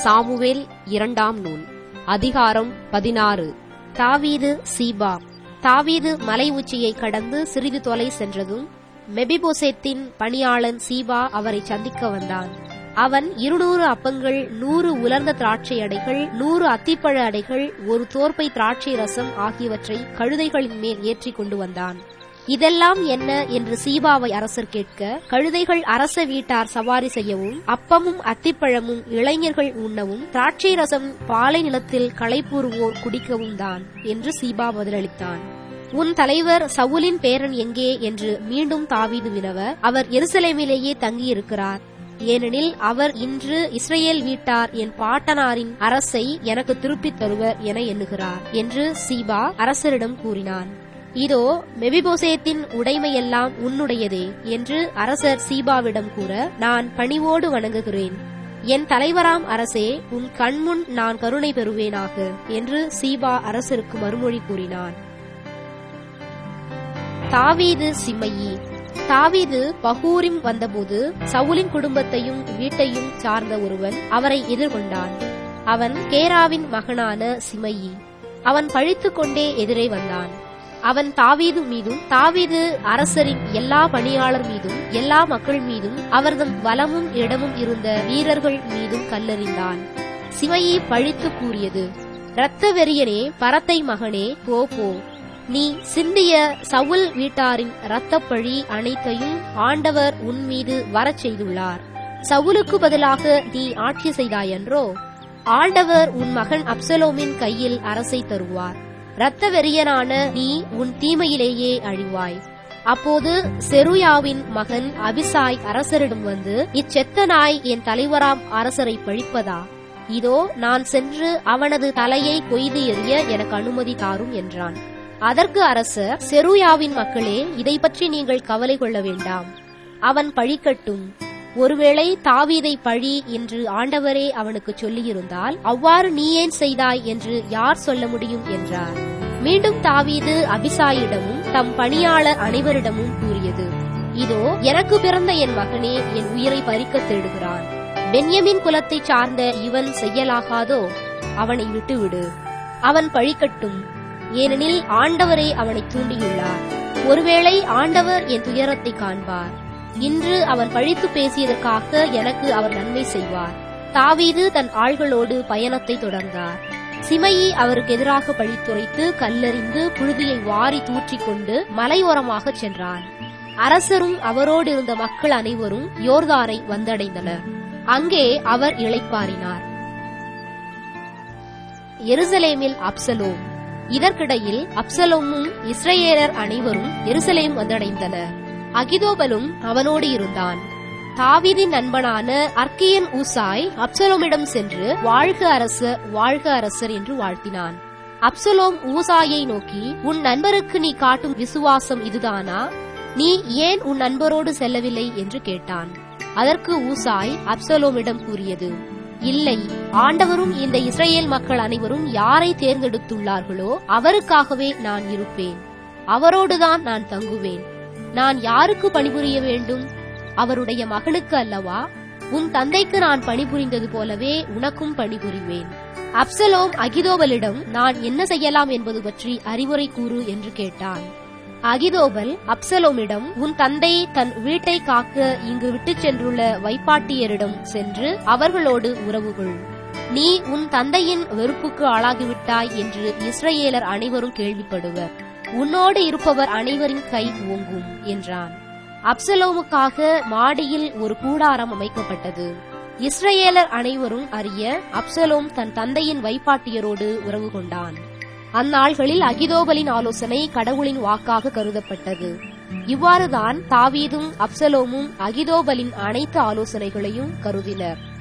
Samuel இரண்டாம் நூல் அதிகாரம் பதினாறு தாவீது சீபா தாவீது மலை உச்சியை கடந்து சிறிது தொலை சென்றதும் மெபிபோசேத்தின் பணியாளன் சீபா அவரை சந்திக்க வந்தான் அவன் இருநூறு அப்பங்கள் நூறு உலர்ந்த திராட்சை அடைகள் நூறு அத்திப்பழ அடைகள் ஒரு தோற்பை திராட்சை ரசம் ஆகியவற்றை கழுதைகளின் மேல் ஏற்றிக் கொண்டு வந்தான் இதெல்லாம் என்ன என்று சீபாவை அரசர் கேட்க கழுதைகள் அரச வீட்டார் சவாரி செய்யவும் அப்பமும் அத்திப்பழமும் இளைஞர்கள் உண்ணவும் திராட்சை ரசம் பாலை நிலத்தில் களைப்பூறுவோர் குடிக்கவும் தான் என்று சீபா பதிலளித்தான் உன் தலைவர் சவுலின் பேரன் எங்கே என்று மீண்டும் தாவீது வினவ அவர் எருசலேமிலேயே தங்கியிருக்கிறார் ஏனெனில் அவர் இன்று இஸ்ரேல் வீட்டார் என் பாட்டனாரின் அரசை எனக்கு திருப்பித் தருவர் என எண்ணுகிறார் என்று சீபா அரசரிடம் கூறினான் இதோ மெபிபோசேத்தின் உடைமையெல்லாம் உன்னுடையதே என்று அரசர் சீபாவிடம் கூற நான் பணிவோடு வணங்குகிறேன் என் தலைவராம் அரசே உன் கண்முன் நான் கருணை பெறுவேனாக என்று சீபா அரசருக்கு மறுமொழி கூறினான் தாவீது சிமையி தாவீது பகூரிம் வந்தபோது சவுலின் குடும்பத்தையும் வீட்டையும் சார்ந்த ஒருவன் அவரை எதிர்கொண்டான் அவன் கேராவின் மகனான சிமையி அவன் பழித்துக் கொண்டே எதிரே வந்தான் அவன் தாவீது மீதும் தாவீது அரசரின் எல்லா பணியாளர் மீதும் எல்லா மக்கள் மீதும் அவர்தம் வலமும் இடமும் இருந்த வீரர்கள் மீதும் கல்லறிந்தான் சிமையி பழித்து கூறியது இரத்த வெறியனே பரத்தை மகனே போ போ நீ சிந்திய சவுல் வீட்டாரின் இரத்தப்பழி அனைத்தையும் ஆண்டவர் உன் மீது வரச் செய்துள்ளார் சவுலுக்கு பதிலாக நீ ஆட்சி செய்தாயன்றோ ஆண்டவர் உன் மகன் அப்சலோமின் கையில் அரசை தருவார் இரத்த வெறியனான நீ உன் தீமையிலேயே அழிவாய் அப்போது செருயாவின் மகன் அபிசாய் அரசரிடம் வந்து இச்செத்த நாய் என் தலைவராம் அரசரை பழிப்பதா இதோ நான் சென்று அவனது தலையை கொய்து எறிய எனக்கு அனுமதி தாரும் என்றான் அதற்கு அரசர் செருயாவின் மக்களே இதை பற்றி நீங்கள் கவலை கொள்ள வேண்டாம் அவன் பழிக்கட்டும் ஒருவேளை தாவீதை பழி என்று ஆண்டவரே அவனுக்கு சொல்லியிருந்தால் அவ்வாறு நீ ஏன் செய்தாய் என்று யார் சொல்ல முடியும் என்றார் மீண்டும் தாவீது அபிசாயிடமும் தம் பணியாளர் அனைவரிடமும் கூறியது இதோ எனக்கு பிறந்த என் மகனே என் உயிரை பறிக்க தேடுகிறான் பென்யமின் குலத்தை சார்ந்த இவன் செய்யலாகாதோ அவனை விட்டுவிடு அவன் பழிக்கட்டும் ஏனெனில் ஆண்டவரே அவனை தூண்டியுள்ளார் ஒருவேளை ஆண்டவர் என் துயரத்தை காண்பார் இன்று அவன் பழித்து பேசியதற்காக எனக்கு அவர் நன்மை செய்வார் தாவீது தன் ஆள்களோடு பயணத்தை தொடர்ந்தார் சிமையி அவருக்கு எதிராக பழித்துரைத்து கல்லறிந்து புழுதியை வாரி தூற்றிக்கொண்டு மலையோரமாக சென்றான் அரசரும் அவரோடு இருந்த மக்கள் அனைவரும் யோர்தானை வந்தடைந்தனர் அங்கே அவர் இளைப்பாறினார் எருசலேமில் அப்சலோம் இதற்கிடையில் அப்சலோமும் இஸ்ரேலர் அனைவரும் எருசலேம் வந்தடைந்தனர் அகிதோபலும் அவனோடு இருந்தான் தாவீதின் நண்பனான அர்க்கியன் ஊசாய் அப்சலோமிடம் சென்று வாழ்க அரசர் வாழ்க அரசர் என்று வாழ்த்தினான் அப்சலோம் ஊசாயை நோக்கி உன் நண்பருக்கு நீ காட்டும் விசுவாசம் இதுதானா நீ ஏன் உன் நண்பரோடு செல்லவில்லை என்று கேட்டான் அதற்கு ஊசாய் அப்சலோமிடம் கூறியது இல்லை ஆண்டவரும் இந்த இஸ்ரேல் மக்கள் அனைவரும் யாரை தேர்ந்தெடுத்துள்ளார்களோ அவருக்காகவே நான் இருப்பேன் அவரோடுதான் நான் தங்குவேன் நான் யாருக்கு பணிபுரிய வேண்டும் அவருடைய மகனுக்கு அல்லவா உன் தந்தைக்கு நான் பணிபுரிந்தது போலவே உனக்கும் பணிபுரிவேன் அப்சலோம் அகிதோபலிடம் நான் என்ன செய்யலாம் என்பது பற்றி அறிவுரை கூறு என்று கேட்டான் அகிதோபல் அப்சலோமிடம் உன் தந்தை தன் வீட்டை காக்க இங்கு விட்டுச் சென்றுள்ள வைப்பாட்டியரிடம் சென்று அவர்களோடு உறவுகள் நீ உன் தந்தையின் வெறுப்புக்கு ஆளாகிவிட்டாய் என்று இஸ்ரேலர் அனைவரும் கேள்விப்படுவர் உன்னோடு இருப்பவர் அனைவரின் கை ஓங்கும் என்றான் அப்சலோமுக்காக மாடியில் ஒரு கூடாரம் அமைக்கப்பட்டது இஸ்ரேலர் அனைவரும் அறிய அப்சலோம் தன் தந்தையின் வைப்பாட்டியரோடு உறவு கொண்டான் அந்நாள்களில் அகிதோபலின் ஆலோசனை கடவுளின் வாக்காக கருதப்பட்டது இவ்வாறுதான் தாவீதும் அப்சலோமும் அகிதோபலின் அனைத்து ஆலோசனைகளையும் கருதினர்